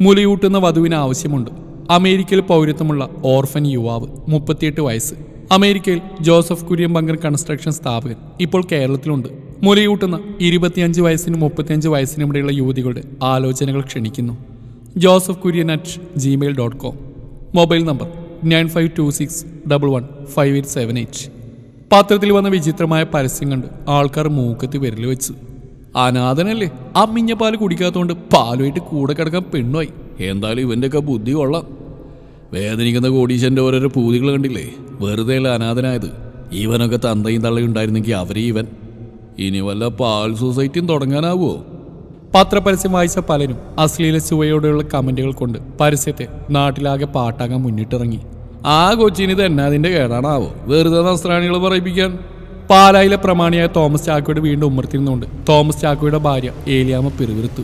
മുലയൂട്ടുന്ന വധുവിന് ആവശ്യമുണ്ട് അമേരിക്കയിൽ പൗരത്വമുള്ള ഓർഫൻ യുവാവ് മുപ്പത്തിയെട്ട് വയസ്സ് അമേരിക്കയിൽ ജോസഫ് കുര്യൻ ബങ്കർ കൺസ്ട്രക്ഷൻ സ്ഥാപകൻ ഇപ്പോൾ കേരളത്തിലുണ്ട് മുലയൂട്ടുന്ന ഇരുപത്തിയഞ്ച് വയസ്സിനും മുപ്പത്തിയഞ്ച് വയസ്സിനും ഇടയുള്ള യുവതികളുടെ ആലോചനകൾ ക്ഷണിക്കുന്നു Joseph Kurian at Gmail dot com mobile number nine five two six double one five eight seven eight പത്രത്തിൽ വന്ന വിചിത്രമായ പരസ്യം കണ്ട് ആൾക്കാർ മൂക്കത്ത് വിരൽ വെച്ച് അനാഥനല്ലേ അമ്മിഞ്ഞ പാല് കുടിക്കാത്തതുകൊണ്ട് പാലുമായിട്ട് കൂടെ കിടക്കാൻ പെണ്ണുമായി എന്തായാലും ഇവൻ്റെയൊക്കെ ബുദ്ധി കൊള്ളാം വേദനിക്കുന്ന കോടീശന്റെ ഓരോരോ പൂതികൾ കണ്ടില്ലേ വെറുതെ അല്ല അനാഥനായത് ഇവനൊക്കെ തന്തയും തള്ളയും ഉണ്ടായിരുന്നെങ്കിൽ അവരെ ഇവൻ ഇനി വല്ല പാൽ സൊസൈറ്റിയും തുടങ്ങാനാവോ പത്രപരസ്യം വായിച്ച പലരും അശ്ലീല ചുവയോടെയുള്ള കമന്റുകൾ കൊണ്ട് പരസ്യത്തെ നാട്ടിലാകെ പാട്ടാകാൻ മുന്നിട്ടിറങ്ങി ആ കൊച്ചിന് തന്നെ അതിന്റെ കേടാണാവോ വെറുതെ നസ്രാണികൾ പറയിപ്പിക്കാൻ പാലായിലെ പ്രമാണിയായ തോമസ് ചാക്കോയുടെ വീണ്ടും ഉമ്മർത്തിരുന്നുകൊണ്ട് തോമസ് ചാക്കോയുടെ ഭാര്യ ഏലിയാമ്മ പിറുവിറുത്തു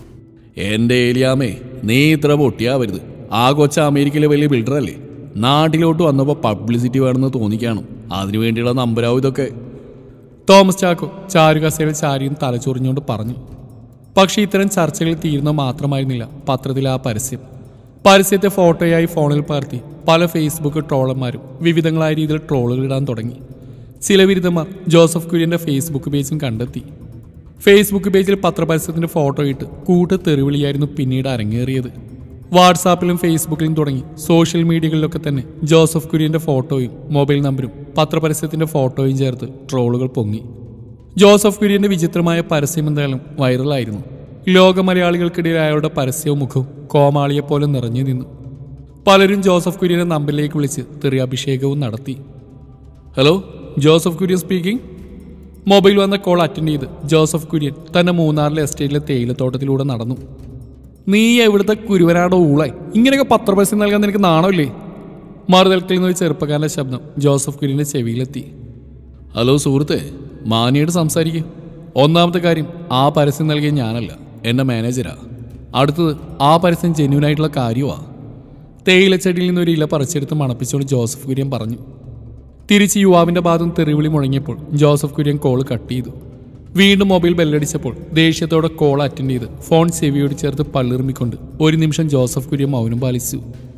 എന്റെ ഏലിയാമേ നീ ഇത്ര പൊട്ടിയാവരുത് ആ കൊച്ച അമേരിക്കയിലെ വലിയ ബിൽഡറല്ലേ നാട്ടിലോട്ട് വന്നപ്പോൾ പബ്ലിസിറ്റി വേണമെന്ന് തോന്നിക്കാണും അതിനു വേണ്ടിയുള്ള നമ്പരാവും ഇതൊക്കെ തോമസ് ചാക്കോ ചാരുകസേര ചാരിയും തലചൊറിഞ്ഞുകൊണ്ട് പറഞ്ഞു പക്ഷേ ഇത്തരം ചർച്ചകൾ തീരുന്ന മാത്രമായിരുന്നില്ല പത്രത്തിലെ ആ പരസ്യം പരസ്യത്തെ ഫോട്ടോയായി ഫോണിൽ പകർത്തി പല ഫേസ്ബുക്ക് ട്രോളന്മാരും വിവിധങ്ങളായ രീതിയിൽ ട്രോളുകൾ ഇടാൻ തുടങ്ങി ചില ബിരുദന്മാർ ജോസഫ് കുര്യന്റെ ഫേസ്ബുക്ക് പേജും കണ്ടെത്തി ഫേസ്ബുക്ക് പേജിൽ പത്രപരസ്യത്തിന്റെ ഫോട്ടോ ഇട്ട് കൂട്ട തെറിവിളിയായിരുന്നു പിന്നീട് അരങ്ങേറിയത് വാട്സാപ്പിലും ഫേസ്ബുക്കിലും തുടങ്ങി സോഷ്യൽ മീഡിയകളിലൊക്കെ തന്നെ ജോസഫ് കുര്യന്റെ ഫോട്ടോയും മൊബൈൽ നമ്പരും പത്രപരസ്യത്തിന്റെ ഫോട്ടോയും ചേർത്ത് ട്രോളുകൾ പൊങ്ങി ജോസഫ് കുര്യന്റെ വിചിത്രമായ പരസ്യം എന്തായാലും വൈറലായിരുന്നു ലോക മലയാളികൾക്കിടയിൽ അയാളുടെ പരസ്യവും മുഖവും കോമാളിയെപ്പോലെ നിറഞ്ഞു നിന്നു പലരും ജോസഫ് കുര്യന്റെ നമ്പറിലേക്ക് വിളിച്ച് തെറിയാഭിഷേകവും നടത്തി hello Joseph Kurian speaking mobile വന്ന കോൾ അറ്റൻഡ് ചെയ്ത് ജോസഫ് കുര്യൻ തന്റെ മൂന്നാറിലെ എസ്റ്റേറ്റിലെ തേയിലത്തോട്ടത്തിലൂടെ നടന്നു നീ എവിടുത്തെ കുരുവനാടോ ഊളായി ഇങ്ങനെയൊക്കെ പത്രപരസ്യം നൽകാൻ നിനക്ക് നാണമില്ലേ മറുതൽക്കിൽ നിന്ന് ഒരു ചെറുപ്പക്കാരന്റെ ശബ്ദം ജോസഫ് കുര്യന്റെ ചെവിയിലെത്തി ഹലോ സുഹൃത്തെ മാനിയോട് സംസാരിക്കും ഒന്നാമത്തെ കാര്യം ആ പരസ്യം നൽകിയ ഞാനല്ല എൻ്റെ മാനേജരാ അടുത്തത് ആ പരസ്യം ജെന്യൂൻ ആയിട്ടുള്ള കാര്യമാണ് തേയിലച്ചെടിയിൽ നിന്ന് ഒരു ഇല പറിച്ചെടുത്ത് മണപ്പിച്ചുകൊണ്ട് ജോസഫ് കുര്യൻ പറഞ്ഞു തിരിച്ച് യുവാവിന്റെ ഭാഗം തെറിവിളി മുഴങ്ങിയപ്പോൾ ജോസഫ് കുര്യൻ കോൾ കട്ട് ചെയ്തു വീണ്ടും മൊബൈൽ ബെല്ലടിച്ചപ്പോൾ ദേഷ്യത്തോടെ കോൾ അറ്റൻഡ് ചെയ്ത് ഫോൺ ചെവിയോട് ചേർത്ത് പള്ളിറുമിക്കൊണ്ട് ഒരു നിമിഷം ജോസഫ് കുര്യൻ മൗനം പാലിച്ചു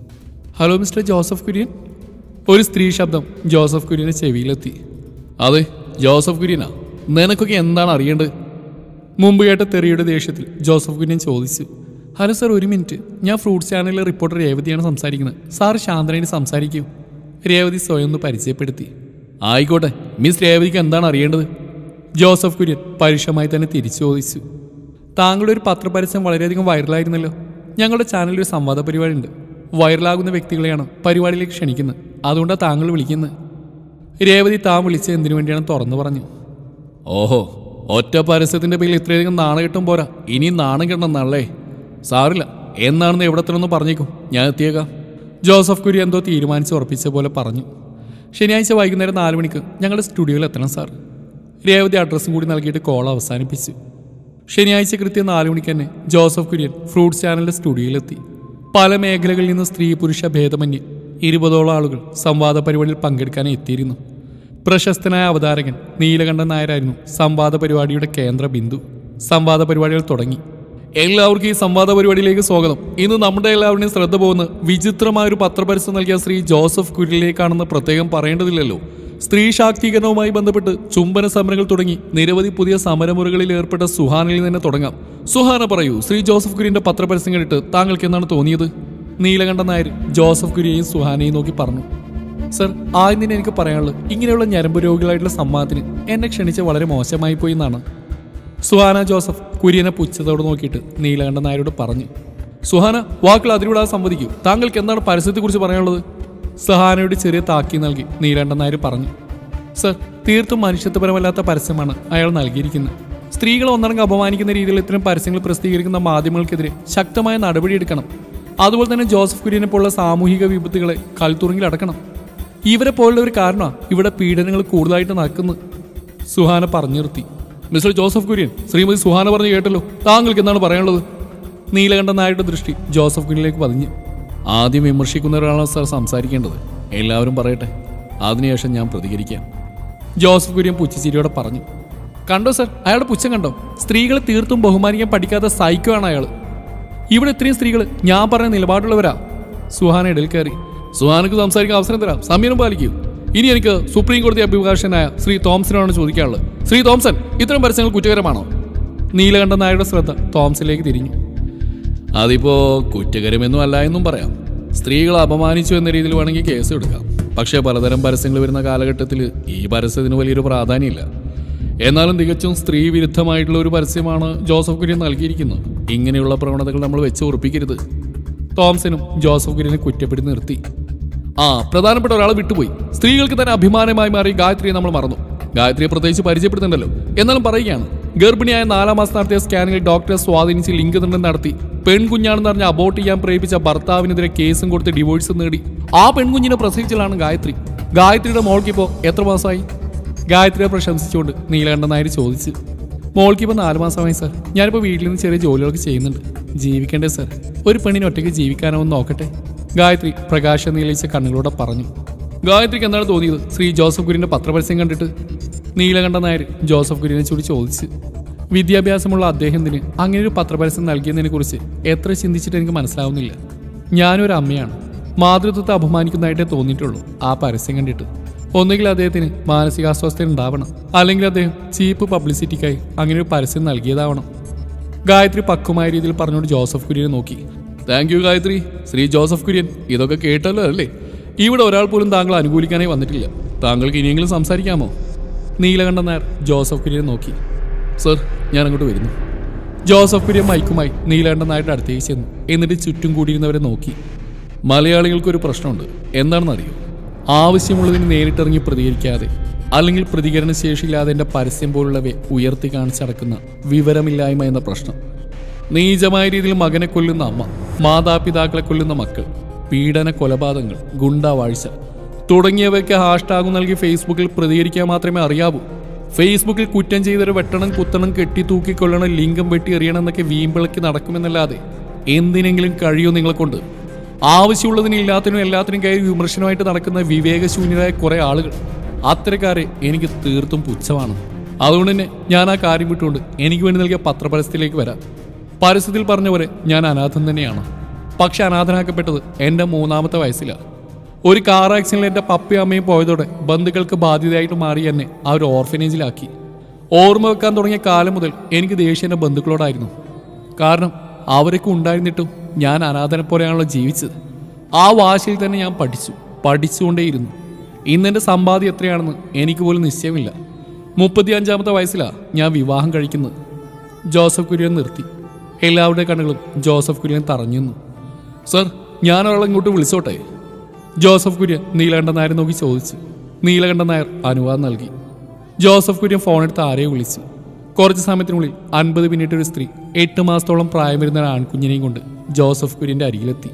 ഹലോ മിസ്റ്റർ ജോസഫ് കുര്യൻ ഒരു സ്ത്രീ ശബ്ദം ജോസഫ് കുര്യന്റെ ചെവിയിലെത്തി അതെ ജോസഫ് കുര്യനാ നിനക്കൊക്കെ എന്താണ് അറിയേണ്ടത് മുമ്പ് കേട്ട തെറിയുടെ ദേഷ്യത്തിൽ ജോസഫ് കുര്യൻ ചോദിച്ചു ഹലോ സാർ ഒരു മിനിറ്റ് ഞാൻ ഫ്രൂട്ട്സ് ചാനലിലെ റിപ്പോർട്ടർ രേവതിയാണ് സംസാരിക്കുന്നത് സാർ ശാന്തനയിൽ സംസാരിക്കൂ രേവതി സ്വയം ഒന്ന് പരിചയപ്പെടുത്തി ആയിക്കോട്ടെ മിസ് രേവതിക്ക് എന്താണ് അറിയേണ്ടത് ജോസഫ് കുര്യൻ പരുഷമായി തന്നെ തിരിച്ചു ചോദിച്ചു താങ്കളുടെ ഒരു പത്രപരസ്യം വളരെയധികം വൈറലായിരുന്നല്ലോ ഞങ്ങളുടെ ചാനലിൽ ഒരു സംവാദ പരിപാടി ഉണ്ട് വൈറലാകുന്ന വ്യക്തികളെയാണ് പരിപാടിയിലേക്ക് ക്ഷണിക്കുന്നത് അതുകൊണ്ടാണ് താങ്കൾ വിളിക്കുന്നത് രേവതി താൻ വിളിച്ചത് എന്തിനു വേണ്ടിയാണ് തുറന്നു പറഞ്ഞു ഓഹോ ഒറ്റ പരസ്യത്തിന്റെ പേരിൽ ഇത്രയധികം നാണം കിട്ടും പോരാ ഇനി നാണം കിട്ടണം നല്ലേ സാറില്ല എന്നാണെന്ന് എവിടെ തന്നെ പറഞ്ഞേക്കും ഞാൻ എത്തിയേക്കാം ജോസഫ് കുരി എന്തോ തീരുമാനിച്ച് ഉറപ്പിച്ച പോലെ പറഞ്ഞു ശനിയാഴ്ച വൈകുന്നേരം നാല് മണിക്ക് ഞങ്ങളുടെ സ്റ്റുഡിയോയിൽ എത്തണം സാർ രേവതി അഡ്രസ്സും കൂടി നൽകിയിട്ട് കോൾ അവസാനിപ്പിച്ചു ശനിയാഴ്ച കൃത്യം നാല് മണിക്ക് തന്നെ ജോസഫ് കുര്യൻ ഫ്രൂട്ട്സ് ചാനലിന്റെ സ്റ്റുഡിയോയിലെത്തി പല മേഖലകളിൽ നിന്ന് സ്ത്രീ പുരുഷ ഭേദമന്യേ ഇരുപതോളം ആളുകൾ സംവാദ പരിപാടിയിൽ പങ്കെടുക്കാനായി എത്തിയിരുന്നു പ്രശസ്തനായ അവതാരകൻ നീലകണ്ഠൻ നായരായിരുന്നു സംവാദ പരിപാടിയുടെ കേന്ദ്ര ബിന്ദു സംവാദ പരിപാടികൾ തുടങ്ങി എല്ലാവർക്കും ഈ സംവാദ പരിപാടിയിലേക്ക് സ്വാഗതം ഇന്ന് നമ്മുടെ എല്ലാവരുടെയും ശ്രദ്ധ പോകുന്ന വിചിത്രമായ ഒരു പത്രപരസ്യം നൽകിയ ശ്രീ ജോസഫ് കുര്യനിലേക്കാണെന്ന് പ്രത്യേകം പറയേണ്ടതില്ലല്ലോ സ്ത്രീ ശാക്തീകരണവുമായി ബന്ധപ്പെട്ട് ചുംബന സമരങ്ങൾ തുടങ്ങി നിരവധി പുതിയ സമരമുറകളിൽ ഏർപ്പെട്ട സുഹാനിൽ തന്നെ തുടങ്ങാം സുഹാന പറയൂ ശ്രീ ജോസഫ് കുര്യന്റെ പത്രപരസ്യം കണ്ടിട്ട് താങ്കൾക്ക് എന്താണ് തോന്നിയത് നീലകണ്ഠൻ നായർ ജോസഫ് കുര്യയെയും സുഹാനയും നോക്കി പറഞ്ഞു സർ ആദ്യം തന്നെ എനിക്ക് പറയാനുള്ളത് ഇങ്ങനെയുള്ള ഞരമ്പ് രോഗികളായിട്ടുള്ള സംവാദത്തിന് എന്നെ ക്ഷണിച്ച് വളരെ മോശമായി പോയി എന്നാണ് സുഹാന ജോസഫ് കുര്യനെ പുച്ഛത്തോട് നോക്കിയിട്ട് നീലകണ്ഠൻ നായരോട് പറഞ്ഞു സുഹാന വാക്കുകൾ അതിലൂടെ സംവദിക്കൂ താങ്കൾക്ക് എന്താണ് പരസ്യത്തെക്കുറിച്ച് പറയാനുള്ളത് സുഹാനയോട് ചെറിയ താക്കി നൽകി നീലകണ്ഠൻ നായർ പറഞ്ഞു സർ തീർത്തും മനുഷ്യത്വപരമല്ലാത്ത പരസ്യമാണ് അയാൾ നൽകിയിരിക്കുന്നത് സ്ത്രീകളെ ഒന്നടങ്കം അപമാനിക്കുന്ന രീതിയിൽ ഇത്തരം പരസ്യങ്ങൾ പ്രസിദ്ധീകരിക്കുന്ന മാധ്യമങ്ങൾക്കെതിരെ ശക്തമായ നടപടിയെടുക്കണം അതുപോലെ തന്നെ ജോസഫ് കുര്യനെ പോലുള്ള സാമൂഹിക വിപത്തുകളെ കൽത്തുറുങ്കിൽ അടക്കണം ഇവരെ പോലുള്ള ഒരു കാരണമാണ് ഇവിടെ പീഡനങ്ങൾ കൂടുതലായിട്ട് നടക്കുന്നത് സുഹാന പറഞ്ഞു നിർത്തി മിസ്റ്റർ ജോസഫ് കുര്യൻ ശ്രീമതി സുഹാന പറഞ്ഞു കേട്ടല്ലോ താങ്കൾക്ക് എന്താണ് പറയാനുള്ളത് നീലകണ്ഠൻ നായരുടെ ദൃഷ്ടി ജോസഫ് കുര്യനിലേക്ക് പതിഞ്ഞു ആദ്യം വിമർശിക്കുന്ന ഒരാളാണ് സാർ സംസാരിക്കേണ്ടത് എല്ലാവരും പറയട്ടെ അതിനുശേഷം ഞാൻ പ്രതികരിക്കാം ജോസഫ് കുര്യൻ പുച്ഛച്ചിരിയോടെ പറഞ്ഞു കണ്ടോ സർ അയാളുടെ പുച്ഛം കണ്ടോ സ്ത്രീകളെ തീർത്തും ബഹുമാനിക്കാൻ പഠിക്കാത്ത സൈക്കോ ആണ് അയാൾ ഇവിടെ ഇത്രയും സ്ത്രീകൾ ഞാൻ പറഞ്ഞ നിലപാടുള്ളവരാ സുഹാന ഇടയിൽ കയറി സുഹാനക്ക് സംസാരിക്കാൻ അവസരം തരാം സമീനം പാലിക്കൂ ഇനി എനിക്ക് സുപ്രീം കോടതി അഭിഭാഷകനായ ശ്രീ തോംസനോടാണ് ചോദിക്കാനുള്ളത് ശ്രീ തോംസൺ ഇത്തരം പരസ്യങ്ങൾ കുറ്റകരമാണോ നീലകണ്ഠൻ നായരുടെ ശ്രദ്ധ തോംസണിലേക്ക് തിരിഞ്ഞു അതിപ്പോ കുറ്റകരമെന്നും അല്ല എന്നും പറയാം സ്ത്രീകളെ അപമാനിച്ചു എന്ന രീതിയിൽ വേണമെങ്കിൽ കേസ് എടുക്കാം പക്ഷേ പലതരം പരസ്യങ്ങൾ വരുന്ന കാലഘട്ടത്തിൽ ഈ പരസ്യത്തിന് വലിയൊരു പ്രാധാന്യമില്ല എന്നാലും തികച്ചും സ്ത്രീ വിരുദ്ധമായിട്ടുള്ള ഒരു പരസ്യമാണ് ജോസഫ് കുര്യൻ നൽകിയിരിക്കുന്നത് ഇങ്ങനെയുള്ള പ്രവണതകൾ നമ്മൾ വെച്ച് ഉറപ്പിക്കരുത് തോംസനും ജോസഫ് കുര്യനെ കുറ്റപ്പെടുത്തി നിർത്തി ആ പ്രധാനപ്പെട്ട ഒരാളെ വിട്ടുപോയി സ്ത്രീകൾക്ക് തന്നെ അഭിമാനമായി മാറി ഗായത്രിയെ നമ്മൾ മറന്നു ഗായത്രിയെ പ്രത്യേകിച്ച് പരിചയപ്പെടുത്തുന്നുണ്ടല്ലോ എന്നാലും പറയുകയാണ് ഗർഭിണിയായ നാലാം മാസം നടത്തിയ സ്കാനിങ്ങിൽ ഡോക്ടറെ സ്വാധീനിച്ച് ലിംഗദണ്ഡം നടത്തി പെൺകുഞ്ഞാണെന്ന് പറഞ്ഞ് അബോട്ട് ചെയ്യാൻ പ്രേരിപ്പിച്ച ഭർത്താവിനെതിരെ കേസും കൊടുത്ത് ഡിവോഴ്സ് നേടി ആ പെൺകുഞ്ഞിനെ പ്രസവിച്ചതാണ് ഗായത്രി ഗായത്രിയുടെ മോൾക്കിപ്പോ എത്ര മാസമായി ഗായത്രിയെ പ്രശംസിച്ചുകൊണ്ട് നീലകണ്ഠൻ നായർ ചോദിച്ചു മോൾക്കിപ്പോൾ നാല് മാസമായി സർ ഞാനിപ്പോൾ വീട്ടിൽ നിന്ന് ചെറിയ ജോലികളൊക്കെ ചെയ്യുന്നുണ്ട് ജീവിക്കണ്ടേ സർ ഒരു പെണ്ണിന് ഒറ്റയ്ക്ക് ജീവിക്കാനോ ഒന്ന് നോക്കട്ടെ ഗായത്രി പ്രകാശം നീലിച്ച കണ്ണുകളോടെ പറഞ്ഞു ഗായത്രിക്ക് എന്താണ് തോന്നിയത് ശ്രീ ജോസഫ് കുര്യന്റെ പത്രപരസ്യം കണ്ടിട്ട് നീലകണ്ഠ നായർ ജോസഫ് കുര്യനെ ചൂടി ചോദിച്ചു വിദ്യാഭ്യാസമുള്ള അദ്ദേഹത്തിന് അങ്ങനെ ഒരു പത്രപരസ്യം നൽകിയതിനെ കുറിച്ച് എത്ര ചിന്തിച്ചിട്ട് എനിക്ക് മനസ്സിലാവുന്നില്ല ഞാനൊരു അമ്മയാണ് മാതൃത്വത്തെ അപമാനിക്കുന്നതായിട്ടേ തോന്നിയിട്ടുള്ളൂ ആ പരസ്യം കണ്ടിട്ട് ഒന്നുകിൽ അദ്ദേഹത്തിന് മാനസികാസ്വാസ്ഥ്യം ഉണ്ടാവണം അല്ലെങ്കിൽ അദ്ദേഹം ചീപ്പ് പബ്ലിസിറ്റിക്കായി അങ്ങനെ ഒരു പരസ്യം നൽകിയതാവണം ഗായത്രി പക്വമായ രീതിയിൽ പറഞ്ഞുകൊണ്ട് ജോസഫ് കുര്യനെ നോക്കി thank you Gayathri Sri Joseph Kurian ഇതൊക്കെ കേട്ടല്ലോ അല്ലേ ഇവിടെ ഒരാൾ പോലും താങ്കൾ അനുകൂലിക്കാനായി വന്നിട്ടില്ല താങ്കൾക്ക് ഇനിയെങ്കിലും സംസാരിക്കാമോ നീലകണ്ഠൻ നായർ ജോസഫ് കുര്യനെ നോക്കി സർ ഞാൻ അങ്ങോട്ട് വരുന്നു ജോസഫ് കുര്യൻ മൈക്കുമായി നീലകണ്ഠൻ നായരുടെ അടുത്തേക്ക് ചെന്നു എന്നിട്ട് ചുറ്റും കൂടിയിരുന്നവരെ നോക്കി മലയാളികൾക്കൊരു പ്രശ്നമുണ്ട് എന്താണെന്നറിയോ ആവശ്യമുള്ളതിന് നേരിട്ടിറങ്ങി പ്രതികരിക്കാതെ അല്ലെങ്കിൽ പ്രതികരണ ശേഷിയില്ലാതെ എൻ്റെ പരസ്യം പോലുള്ളവയെ ഉയർത്തി കാണിച്ചടക്കുന്ന വിവരമില്ലായ്മ എന്ന പ്രശ്നം നീചമായ രീതിയിൽ മകനെ കൊല്ലുന്ന അമ്മ മാതാപിതാക്കളെ കൊല്ലുന്ന മക്കൾ പീഡന കൊലപാതകങ്ങൾ ഗുണ്ടാവാഴ്ച തുടങ്ങിയവയ്ക്ക് ഹാഷ്ടാഗ് നൽകി ഫേസ്ബുക്കിൽ പ്രതികരിക്കാൻ മാത്രമേ അറിയാവൂ ഫേസ്ബുക്കിൽ കുറ്റം ചെയ്തൊരു വെട്ടണം കുത്തണം കെട്ടി തൂക്കിക്കൊല്ലണം ലിംഗം വെട്ടി എറിയണം എന്നൊക്കെ വീമ്പിളക്കി നടക്കുമെന്നല്ലാതെ എന്തിനെങ്കിലും കഴിയോ നിങ്ങളെ കൊണ്ട് ആവശ്യമുള്ളതിനും ഇല്ലാത്തതിനും എല്ലാത്തിനും കയറി വിമർശനമായിട്ട് നടക്കുന്ന വിവേകശൂന്യരായ കുറെ ആളുകൾ അത്തരക്കാരെ എനിക്ക് തീർത്തും പുച്ഛമാണ് അതുകൊണ്ട് തന്നെ ഞാൻ ആ കാര്യം വിട്ടുകൊണ്ട് എനിക്ക് വേണ്ടി നൽകിയ പത്രപരസ്യത്തിലേക്ക് വരാം പരസ്യത്തിൽ പറഞ്ഞ പോലെ ഞാൻ അനാഥൻ തന്നെയാണ് പക്ഷെ അനാഥനാക്കപ്പെട്ടത് എൻ്റെ മൂന്നാമത്തെ വയസ്സിലാണ് ഒരു കാർ ആക്സിഡന്റിൽ എൻ്റെ പപ്പയും അമ്മയും പോയതോടെ ബന്ധുക്കൾക്ക് ബാധ്യതയായിട്ട് മാറി എന്നെ ആ ഒരു ഓർഫനേജിലാക്കി ഓർമ്മ വെക്കാൻ തുടങ്ങിയ കാലം മുതൽ എനിക്ക് ദേഷ്യം എൻ്റെ ബന്ധുക്കളോടായിരുന്നു കാരണം അവരൊക്കെ ഉണ്ടായിരുന്നിട്ടും ഞാൻ അനാഥനെ പോലെയാണല്ലോ ജീവിച്ചത് ആ വാശിയിൽ തന്നെ ഞാൻ പഠിച്ചു പഠിച്ചുകൊണ്ടേയിരുന്നു ഇന്നെൻ്റെ സമ്പാദ്യം എത്രയാണെന്ന് എനിക്ക് പോലും നിശ്ചയമില്ല മുപ്പത്തി അഞ്ചാമത്തെ വയസ്സിലാണ് ഞാൻ വിവാഹം കഴിക്കുന്നത് ജോസഫ് കുര്യൻ നിർത്തി എല്ലാവരുടെ കണ്ണുകളും ജോസഫ് കുര്യൻ തറഞ്ഞു നിന്നു സർ ഞാൻ ഒരാളെ ഇങ്ങോട്ട് വിളിച്ചോട്ടെ ജോസഫ് കുര്യൻ നീലകണ്ഠൻ നായരെ നോക്കി ചോദിച്ചു നീലകണ്ഠൻ നായർ അനുവാദം നൽകി ജോസഫ് കുര്യൻ ഫോണെടുത്ത് ആരെയും വിളിച്ചു കുറച്ച് സമയത്തിനുള്ളിൽ അൻപത് പിന്നിട്ട് ഒരു സ്ത്രീ എട്ട് മാസത്തോളം പ്രായം വരുന്ന ഒരു ആൺകുഞ്ഞിനെയും കൊണ്ട് ജോസഫ് കുര്യന്റെ അരികിലെത്തി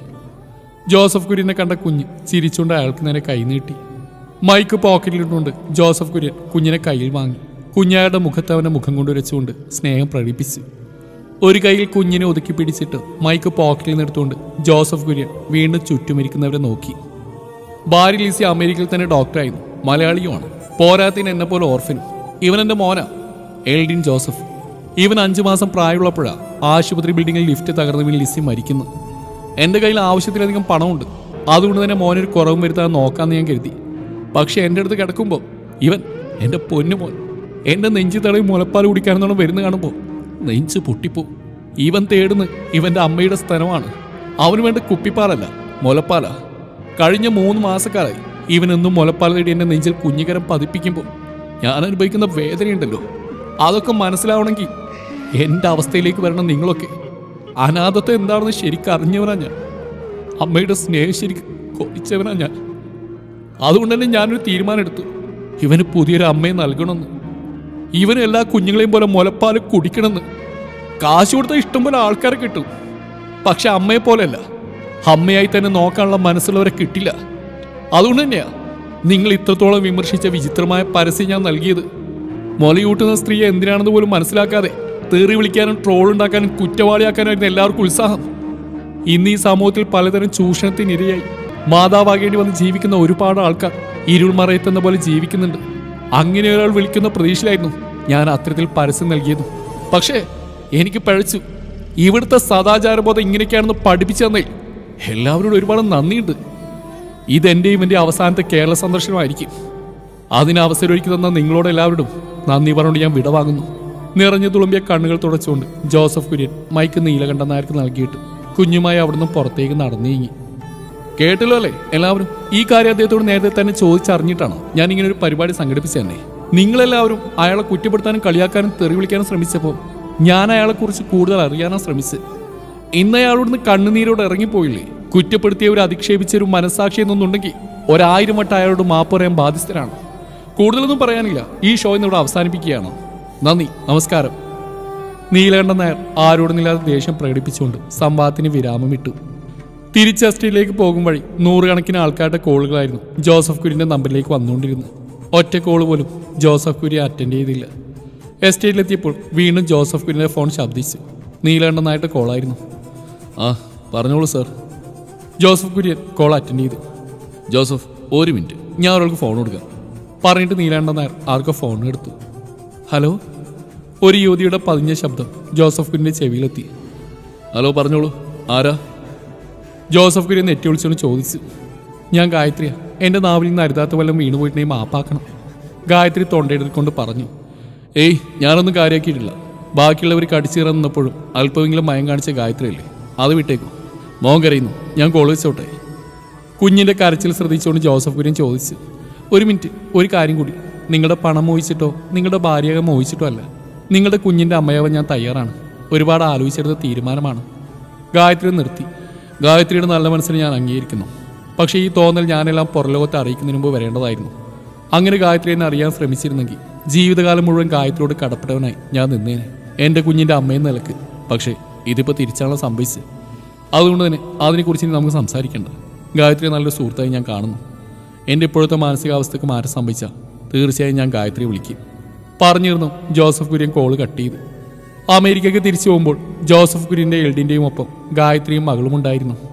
ജോസഫ് കുര്യനെ കണ്ട കുഞ്ഞ് ചിരിച്ചുകൊണ്ട് അയാൾക്ക് നേരെ കൈ നീട്ടി മൈക്ക് പോക്കറ്റിലിട്ടുകൊണ്ട് ജോസഫ് കുര്യൻ കുഞ്ഞിനെ കയ്യിൽ വാങ്ങി കുഞ്ഞായുടെ മുഖത്ത് അവന്റെ മുഖം കൊണ്ട് വെച്ചുകൊണ്ട് സ്നേഹം പ്രകടിപ്പിച്ചു ഒരു കൈയിൽ കുഞ്ഞിനെ ഒതുക്കി പിടിച്ചിട്ട് മൈക്ക് പോക്കറ്റിൽ നിന്നെടുത്തുകൊണ്ട് ജോസഫ് കുര്യൻ വീണ്ടും ചുറ്റുമിരിക്കുന്നവരെ നോക്കി ഭാര്യ ലീസി അമേരിക്കയിൽ തന്നെ ഡോക്ടറായിരുന്നു മലയാളിയുമാണ് പോരാത്തിന് എന്നെ പോലെ ഓർഫനും ഇവൻ എൻ്റെ മോനാ എൽഡിൻ ജോസഫ് ഇവൻ അഞ്ചു മാസം പ്രായമുള്ളപ്പോഴാണ് ആശുപത്രി ബിൽഡിങ്ങിൽ ലിഫ്റ്റ് തകർന്ന് വീണ് ലിസി മരിക്കുന്നു എൻ്റെ കയ്യിൽ ആവശ്യത്തിലധികം പണമുണ്ട് അതുകൊണ്ട് തന്നെ മോനൊരു കുറവും വരുത്താൻ നോക്കാമെന്ന് ഞാൻ കരുതി പക്ഷെ എൻ്റെ അടുത്ത് കിടക്കുമ്പോൾ ഇവൻ എൻ്റെ പൊന്നു മോൻ എൻ്റെ നെഞ്ചി തടവി മുലപ്പാൽ കുടിക്കാനെന്നോണം വരുന്ന കാണുമ്പോൾ നെഞ്ച് പൊട്ടിപ്പോ ഇവൻ തേടുന്ന ഇവൻ്റെ അമ്മയുടെ സ്ഥലമാണ് അവന് വേണ്ട കുപ്പിപ്പാലല്ല മുലപ്പാലാ കഴിഞ്ഞ മൂന്ന് മാസക്കാലായി ഇവനെന്നും മുലപ്പാൽ തേടി എൻ്റെ നെഞ്ചിൽ കുഞ്ഞിക്കരം പതിപ്പിക്കുമ്പോൾ ഞാൻ അനുഭവിക്കുന്ന വേദനയുണ്ടല്ലോ അതൊക്കെ മനസ്സിലാവണമെങ്കിൽ എൻ്റെ അവസ്ഥയിലേക്ക് വരണം നിങ്ങളൊക്കെ അനാഥത്തെ എന്താണെന്ന് ശരിക്കും അറിഞ്ഞവനാ ഞാൻ അമ്മയുടെ സ്നേഹം ശരിക്കും കൊതിച്ചവനാ ഞാൻ അതുകൊണ്ട് തന്നെ ഞാനൊരു തീരുമാനം എടുത്തു ഇവന് പുതിയൊരു അമ്മയെ നൽകണമെന്ന് ഇവന് എല്ലാ കുഞ്ഞുങ്ങളെയും പോലെ മുലപ്പാൽ കുടിക്കണമെന്ന് കാശ് കൊടുത്ത ഇഷ്ടം പോലെ ആൾക്കാരെ കിട്ടും പക്ഷെ അമ്മയെ പോലെയല്ല അമ്മയായി തന്നെ നോക്കാനുള്ള മനസ്സുള്ളവരെ കിട്ടില്ല അതുകൊണ്ട് തന്നെയാ നിങ്ങൾ ഇത്രത്തോളം വിമർശിച്ച വിചിത്രമായ പരസ്യം ഞാൻ നൽകിയത് മുലയൂട്ടുന്ന സ്ത്രീയെ എന്തിനാണെന്ന് പോലും മനസ്സിലാക്കാതെ തേറി വിളിക്കാനും ട്രോൾ ഉണ്ടാക്കാനും കുറ്റവാളിയാക്കാനായിരുന്നു എല്ലാവർക്കും ഉത്സാഹം ഇന്ന് ഈ സമൂഹത്തിൽ പലതരം ചൂഷണത്തിനിരയായി മാതാവാകേണ്ടി വന്ന് ജീവിക്കുന്ന ഒരുപാട് ആൾക്കാർ ഇരുൾമറയത്തെന്ന പോലെ ജീവിക്കുന്നുണ്ട് അങ്ങനെ ഒരാൾ വിളിക്കുന്ന പ്രതീക്ഷയിലായിരുന്നു ഞാൻ അത്തരത്തിൽ പരസ്യം നൽകിയതും പക്ഷേ എനിക്ക് പഴച്ചു ഇവിടുത്തെ സദാചാരബോധം ഇങ്ങനെയൊക്കെയാണെന്ന് പഠിപ്പിച്ചു തന്നേ എല്ലാവരോടും ഒരുപാട് നന്ദിയുണ്ട് ഇതെന്റെ ഇവന്റെ അവസാനത്തെ കേരള സന്ദർശനമായിരിക്കും അതിന് അവസരം ഒരുക്കി തന്ന നിങ്ങളോട് എല്ലാവരോടും നന്ദി പറഞ്ഞുകൊണ്ട് ഞാൻ വിടവാങ്ങുന്നു നിറഞ്ഞു തുളുമ്പിയ കണ്ണുകൾ തുടച്ചുകൊണ്ട് ജോസഫ് കുര്യൻ മൈക്ക് നീലകണ്ഠൻ നായർക്ക് നൽകിയിട്ട് കുഞ്ഞുമായി അവിടുന്ന് പുറത്തേക്ക് നടന്നു നീങ്ങി കേട്ടല്ലോ അല്ലേ എല്ലാവരും ഈ കാര്യം അദ്ദേഹത്തോട് നേരത്തെ തന്നെ ചോദിച്ചറിഞ്ഞിട്ടാണ് ഞാൻ ഇങ്ങനെ ഒരു പരിപാടി സംഘടിപ്പിച്ചു തന്നെ നിങ്ങളെല്ലാവരും അയാളെ കുറ്റപ്പെടുത്താനും കളിയാക്കാനും തെറി വിളിക്കാനും ശ്രമിച്ചപ്പോൾ ഞാൻ അയാളെക്കുറിച്ച് കൂടുതൽ അറിയാനാണ് ശ്രമിച്ചത് ഇന്ന് അയാളോടുന്ന് കണ്ണുനീരോട് ഇറങ്ങിപ്പോയില്ലേ കുറ്റപ്പെടുത്തിയവർ അധിക്ഷേപിച്ച ഒരു മനസാക്ഷി എന്നൊന്നുണ്ടെങ്കിൽ ഒരായിരം വട്ടം അയാളോട് മാപ്പ് പറയാൻ ബാധ്യസ്ഥരാണ് കൂടുതലൊന്നും പറയാനില്ല ഈ ഷോ ഇന്നിവിടെ അവസാനിപ്പിക്കുകയാണ് നന്ദി നമസ്കാരം നീലകണ്ഠൻ നായർ ആരോടുന്നില്ലാതെ ദേഷ്യം പ്രകടിപ്പിച്ചുകൊണ്ട് സംവാദത്തിന് വിരാമമിട്ടു തിരിച്ച് എസ്റ്റേറ്റിലേക്ക് പോകും വഴി നൂറുകണക്കിന് ആൾക്കാരുടെ കോളുകളായിരുന്നു ജോസഫ് കുര്യന്റെ നമ്പറിലേക്ക് വന്നുകൊണ്ടിരുന്നത് ഒറ്റ കോൾ പോലും ജോസഫ് കുര്യൻ അറ്റൻഡ് ചെയ്തില്ല എസ്റ്റേറ്റിലെത്തിയപ്പോൾ വീണ്ടും ജോസഫ് കുര്യന്റെ ഫോൺ ശബ്ദിച്ചു നീലകണ്ഠൻ നായരുടെ കോളായിരുന്നു ആ പറഞ്ഞോളൂ sir Joseph Kurian call attend ചെയ്തു ജോസഫ് ഒരു മിനിറ്റ് ഞാൻ ഒരാൾക്ക് ഫോൺ കൊടുക്കാം പറഞ്ഞിട്ട് നീലാണ്ടൻ നായർ ആർക്കോ ഫോൺ എടുത്തു ഹലോ ഒരു യുവതിയുടെ പതിഞ്ഞ ശബ്ദം ജോസഫ് കുര്യൻ്റെ ചെവിയിലെത്തി ഹലോ പറഞ്ഞോളൂ ആരാ ജോസഫ് കുര്യൻ നെറ്റി വിളിച്ചോണ്ട് ചോദിച്ചു ഞാൻ ഗായത്രിയാ എൻ്റെ നാവിൽ നിന്ന് അരുതാത്ത വല്ലതും വീണു പോയിട്ടുണ്ടെങ്കിൽ മാപ്പാക്കണം ഗായത്രി തൊണ്ടയെടുക്കൊണ്ട് പറഞ്ഞു ഏയ് ഞാനൊന്നും കാര്യമാക്കിയിട്ടില്ല ബാക്കിയുള്ളവർ കടിച്ചീറാൻ നിന്നപ്പോഴും അല്പമെങ്കിലും മയം കാണിച്ച ഗായത്രിയല്ലേ അത് വിട്ടേക്കും മോൻ കരയുന്നു ഞാൻ കോൾ വെച്ചോട്ടെ കുഞ്ഞിൻ്റെ കരച്ചിൽ ശ്രദ്ധിച്ചുകൊണ്ട് ജോസഫ് കുര്യൻ ചോദിച്ചു ഒരു മിനിറ്റ് ഒരു കാര്യം കൂടി നിങ്ങളുടെ പണം മോഹിച്ചിട്ടോ നിങ്ങളുടെ ഭാര്യകം മോഹിച്ചിട്ടോ അല്ല നിങ്ങളുടെ കുഞ്ഞിൻ്റെ അമ്മയാവാൻ ഞാൻ തയ്യാറാണ് ഒരുപാട് ആലോചിച്ചെടുത്ത തീരുമാനമാണ് ഗായത്രി നിർത്തി ഗായത്രിയുടെ നല്ല മനസ്സിന് ഞാൻ അംഗീകരിക്കുന്നു പക്ഷേ ഈ തോന്നൽ ഞാനെല്ലാം പുറലോകത്തെ അറിയിക്കുന്നതിന് മുമ്പ് വരേണ്ടതായിരുന്നു അങ്ങനെ ഗായത്രി എന്നെ അറിയാൻ ശ്രമിച്ചിരുന്നെങ്കിൽ ജീവിതകാലം മുഴുവൻ ഗായത്രിയോട് കടപ്പെട്ടവനായി ഞാൻ നിന്നേനെ എൻ്റെ കുഞ്ഞിൻ്റെ അമ്മയെന്ന നിലക്ക് പക്ഷേ ഇതിപ്പോൾ തിരിച്ചാണല്ലോ സംഭവിച്ചത് അതുകൊണ്ട് തന്നെ അതിനെക്കുറിച്ച് ഇനി നമുക്ക് സംസാരിക്കേണ്ട ഗായത്രി നല്ലൊരു സുഹൃത്തായി ഞാൻ കാണുന്നു എൻ്റെ ഇപ്പോഴത്തെ മാനസികാവസ്ഥയ്ക്ക് മാറ്റം സംഭവിച്ചാൽ തീർച്ചയായും ഞാൻ ഗായത്രിയെ വിളിക്കും പറഞ്ഞിരുന്നു ജോസഫ് കുര്യൻ കോള് കട്ട് ചെയ്തു അമേരിക്കയ്ക്ക് തിരിച്ചു പോകുമ്പോൾ ജോസഫ് കുര്യൻ്റെ എൽഡിൻ്റെയും ഒപ്പം ഗായത്രിയും മകളും ഉണ്ടായിരുന്നു